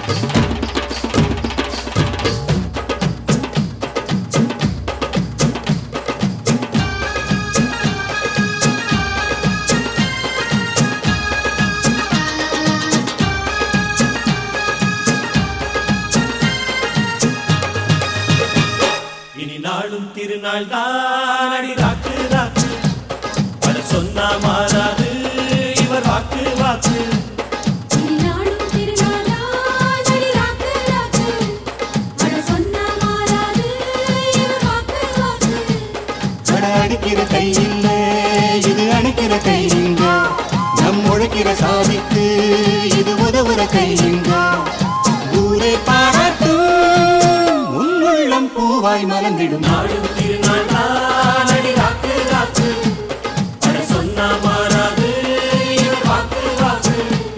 இனி நாளும் திருநாள் தான் அடி ராக்கு ராக்கு அட சொன்னா மாறாது இவர் வாக்கு வாக்கு திருநாளும் திருநாளா நடி ராக்கு ராக்கு அட சொன்னா மாறாது இவர் வாக்கு வாக்கு அட அடிக்கிற கை இல்ல இது அணைக்கிற கை இங்க நம் உழைக்கிற சாதிக்கு இது உதவுற கை இங்க ஊரே பாராட்டும் உன்னுள்ளம் பூவாய் மலர்ந்திடும் நாளும் திருநாள் தான் அடி ராக்கு ராக்கு அட சொன்னா மாறாது இவர் வாக்கு வாக்கு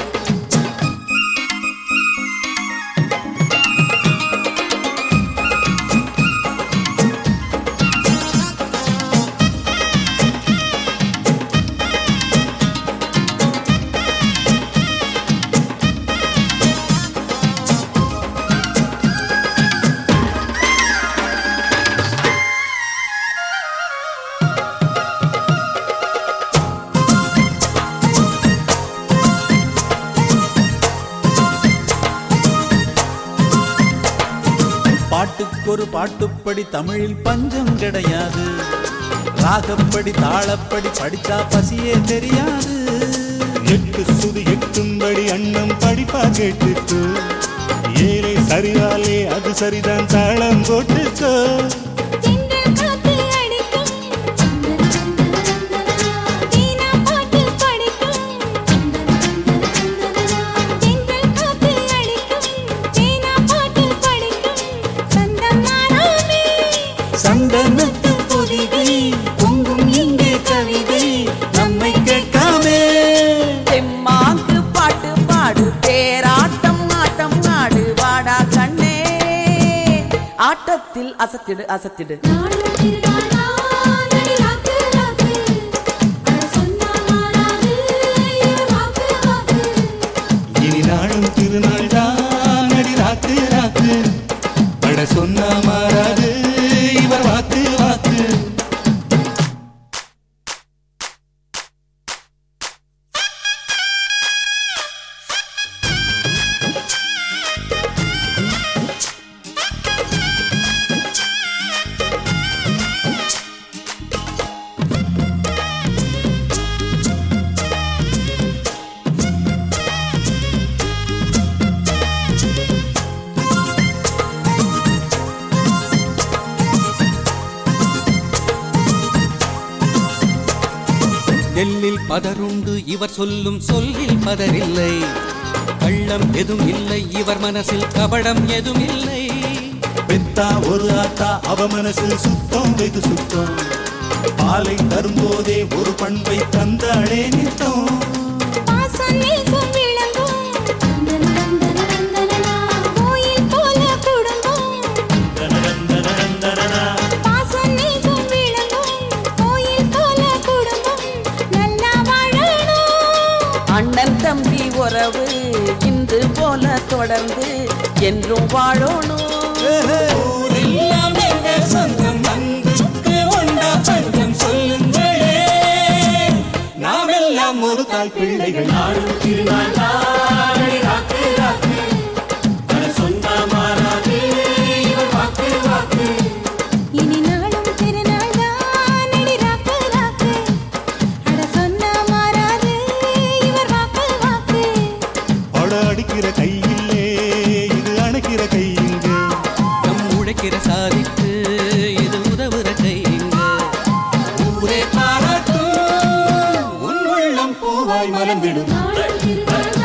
பாட்டுக்கொரு பாட்டுப்படி தமிழில் பஞ்சம் கிடையாது ராகப்படி தாளப்படி படிச்சா பசியே தெரியாது எட்டு சுதி எட்டும்படி அண்ணம் படிப்பா கேட்டுக்கோ ஏழை சரியாலே அது சரிதான் தாளம் போட்டுக்கோ தென்றல் காத்து அடிக்கும் சந்தன சந்தன சந்தனனா வீணா பாட்டு படிக்கும் சந்தன சந்தன சந்தனனா தென்றல் காத்து அடிக்கும் வீணா பாட்டு படிக்கும் சந்தம் மாறாமே சந்தனத்து பொதிகை பொங்கும் இங்கே கவிதை நம்மை கேட்காமே தெம்மாங்கு பாட்டு பாடு தேராட்டம் ஆட்டம் நாடு வாடா கண்ணே ஆட்டத்தில் அசத்திடு அசத்திடு நாளும் திருநாளா நடி ராக்கு ராக்கு அட சொன்னா மாறாது இவர் வாக்கு வாக்கு இனி நாளும் திருநாள் தான் அடி ராக்கு ராக்கு பட சொன்னா மாறாது இவர் வாக்கு வாக்கு நெல்லில் பதருண்டு இவர் சொல்லும் சொல்லில் பதரில்லை கள்ளம் எதுவும் இல்லை இவர் மனசில் கபடம் எதுவும் இல்லை பெத்தா ஒரு ஆத்தா அவ மனசு சுத்தம் வெகு சுத்தம் பாலை தரும்போதே ஒரு பண்பை தந்தாளே நித்தம் பாசம் நேசம் விளங்கும் சந்தன சந்தன சந்தனனா கோயில் போல குடும்பம் பாசம் நேசம் விளங்கும் கோயில் போல குடும்பம் நல்லா வாழணும் அண்ணன் தம்பி உறவு இன்று போல தொடர்ந்து என்றும் வாழணும் ஊரெல்லாம் எங்க சொந்தம் அன்புக்கு உண்டா பஞ்சம் சொல்லுங்களே நாமெல்லாம் ஒரு தாய் பிள்ளைகள் நாளும் திருநாள் தான் அடி ராக்கு ராக்கு அட சொன்னா மாறாது இவர் வாக்கு வாக்கு இனி நாளும் திருநாள் தான் நடி ராக்கு ராக்கு அட சொன்னா மாறாது இவர் வாக்கு வாக்கு அட அடிக்கிற கை இல்லே இது அணைக்கிற கை இங்கு நம் உழைக்கிற சாதிக்கு இது உதவுற கைங்க ஊரே பாராட்டும் உன் உள்ளம் பூவாய் மலர்ந்திடும் நாளும் திருநாள்